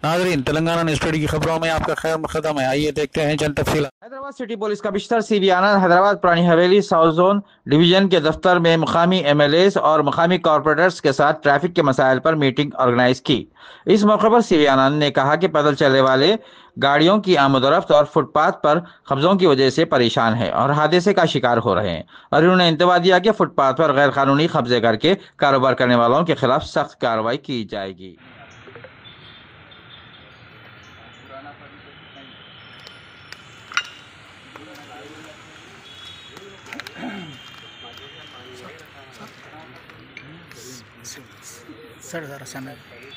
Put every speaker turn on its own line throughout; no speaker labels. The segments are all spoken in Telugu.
नाजरीन तेलंगाना न्यूज टुडे की खबरों में आपका खैर मुकदम है आइए देखते हैं चंद तफसील
Hyderabad city police commissioner C B Anand Hyderabad Purani Haveli south zone division के दफ्तर में मुकामी एमएलए और मुकामी कॉरपोरेटर्स के साथ ट्रैफिक के मसाइल पर मीटिंग ऑर्गेनाइज की इस मौके पर सी बी आनंद ने कहा कि पैदल चलने वाले गाड़ियों की आमदोरफ्त और फुटपाथ पर कब्जों की वजह से परेशान है और हादसे का शिकार हो रहे हैं और उन्होंने इंतबा दिया कि फुटपाथ पर गैर कानूनी कब्जे करके कारोबार करने वालों के खिलाफ सख्त कार्रवाई की जाएगी
सर जरा सामने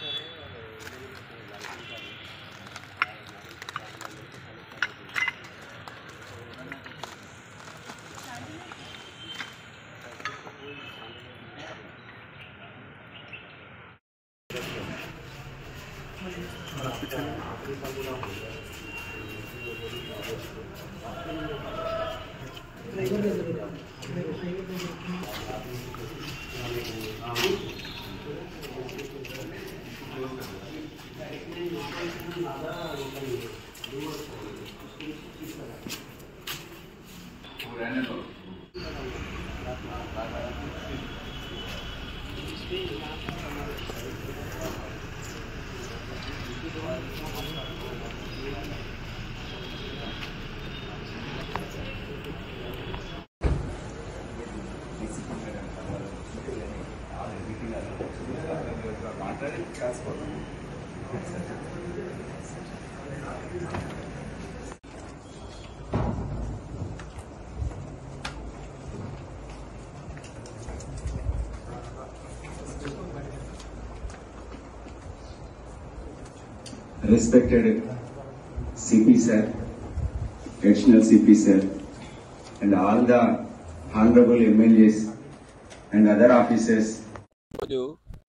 respected CP sir, additional CP sir, and all the honorable MLAs and other officers
రోజు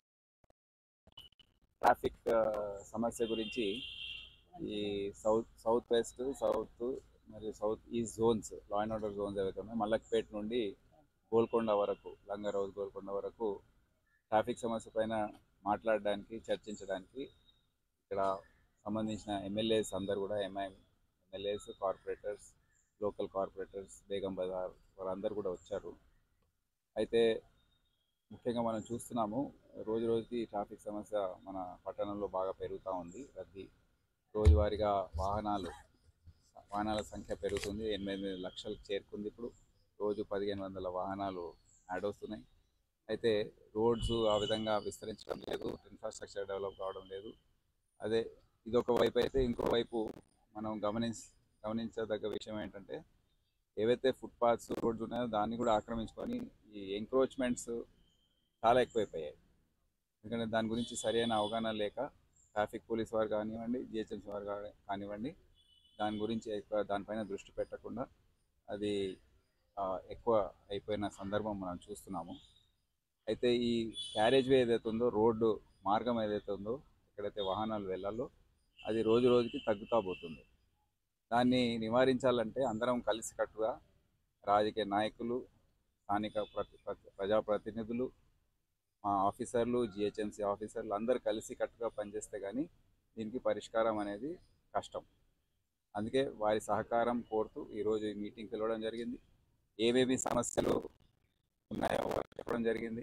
ట్రాఫిక్ ఆ, సమస్య గురించి ఈ సౌత్ సౌత్ వెస్ట్ సౌత్ మరియు south east zones law and order zones ఏవైతే ఉన్నాయో మల్లక్పేట నుండి గోల్కొండ వరకు లంగారౌజ్ గోల్కొండ వరకు ట్రాఫిక్ సమస్య పైన మాట్లాడడానికి చర్చించడానికి ఇక్కడ సంబంధించిన ఎమ్మెల్యేస్ అందరు కూడా MIM MLAs corporators local corporators Begum Bazar వారందరూ కూడా వచ్చారు అయితే ముఖ్యంగా మనం చూస్తున్నాము రోజు రోజుకి ట్రాఫిక్ సమస్య మన పట్టణంలో బాగా పెరుగుతూ ఉంది రద్దీ రోజువారీగా వాహనాలు వాహనాల సంఖ్య పెరుగుతుంది ఎనిమిది లక్షలకు చేరుకుంది ఇప్పుడు రోజు పదిహేను వందల వాహనాలు యాడ్ అవుతున్నాయి అయితే రోడ్స్ ఆ విధంగా విస్తరించడం లేదు ఇన్ఫ్రాస్ట్రక్చర్ డెవలప్ కావడం లేదు అదే ఇదొక వైపు అయితే ఇంకో వైపు మనం గమనించ గమనించదగ్గ విషయం ఏంటంటే ఏవైతే ఫుట్పాత్స్ రోడ్స్ ఉన్నాయో దాన్ని కూడా ఆక్రమించుకొని ఈ ఎంక్రోచ్మెంట్స్ చాలా ఎక్కువైపోయాయి ఎందుకంటే దాని గురించి సరైన అవగాహన లేక ట్రాఫిక్ పోలీస్ వారు కానివ్వండి జిహెచ్ఎంసీ వారు కా- కానివ్వండి దాని గురించి ఎక్కువ దానిపైన దృష్టి పెట్టకుండా అది ఆ, ఎక్కువ అయిపోయిన సందర్భం మనం చూస్తున్నాము అయితే ఈ క్యారేజ్ వే ఏదైతే ఉందో రోడ్డు మార్గం ఏదైతే ఉందో ఎక్కడైతే వాహనాలు వెళ్ళాలో అది రోజు రోజుకి తగ్గుతూ పోతుంది దాన్ని నివారించాలంటే అందరం కలిసికట్టుగా రాజకీయ నాయకులు స్థానిక ప్రతి ప్రతి- ప్రజాప్రతినిధులు మా ఆఫీసర్లు జిహెచ్ఎంసీ ఆఫీసర్లు అందరూ కలిసి కట్టుగా పనిచేస్తే కానీ దీనికి పరిష్కారం అనేది కష్టం అందుకే వారి సహకారం కోరుతూ ఈరోజు ఈ మీటింగ్ పిలవడం జరిగింది ఏవేవి సమస్యలు ఉన్నాయో వారు చెప్పడం జరిగింది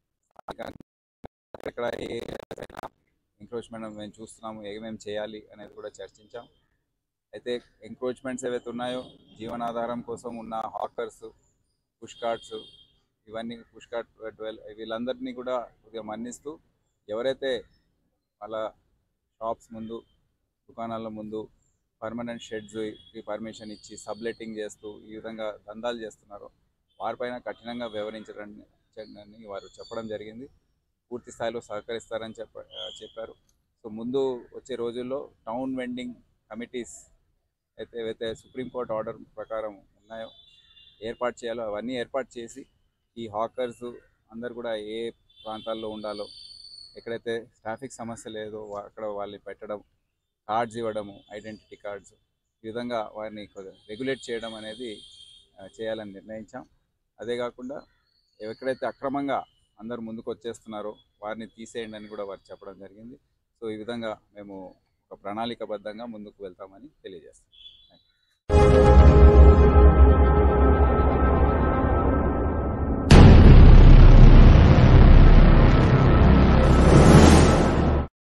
ఎక్కడ ఏ ఎంక్రోచ్మెంట్ మేము చూస్తున్నాము ఏమేమి చేయాలి అనేది కూడా చర్చించాం అయితే ఎంక్రోచ్మెంట్స్ ఏవైతే ఉన్నాయో జీవనాధారం కోసం ఉన్న హాకర్స్ పుష్ కార్ట్స్ ఇవన్నీ పుష్ కార్ట్ డ్వెల్ వీళ్ళందరినీ కూడా కొద్దిగా మన్నిస్తూ ఎవరైతే వాళ్ళ షాప్స్ ముందు దుకాణాల ముందు పర్మనెంట్ షెడ్స్కి పర్మిషన్ ఇచ్చి సబ్లెట్టింగ్ చేస్తూ ఈ విధంగా దందాలు చేస్తున్నారో వారిపైన కఠినంగా వ్యవహరించడానికి వారు చెప్పడం జరిగింది పూర్తి స్థాయిలో సహకరిస్తారని చెప్ప చెప్పారు సో ముందు వచ్చే రోజుల్లో టౌన్ వెండింగ్ కమిటీస్ అయితే ఏవైతే సుప్రీంకోర్టు ఆర్డర్ ప్రకారం ఉన్నాయో ఏర్పాటు చేయాలో అవన్నీ ఏర్పాటు చేసి ఈ హాకర్స్ అందరు కూడా ఏ ప్రాంతాల్లో ఉండాలో ఎక్కడైతే ట్రాఫిక్ సమస్య లేదో వా- అక్కడ వాళ్ళని పెట్టడం కార్డ్స్ ఇవ్వడము ఐడెంటిటీ కార్డ్స్ ఈ విధంగా వారిని రెగ్యులేట్ చేయడం అనేది ఆ, చేయాలని నిర్ణయించాం అదే కాకుండా ఎక్కడైతే అక్రమంగా అందరు ముందుకు వచ్చేస్తున్నారో వారిని తీసేయండి అని కూడా వారు చెప్పడం జరిగింది సో ఈ విధంగా మేము ఒక ప్రణాళికబద్ధంగా ముందుకు వెళ్తామని తెలియజేస్తాం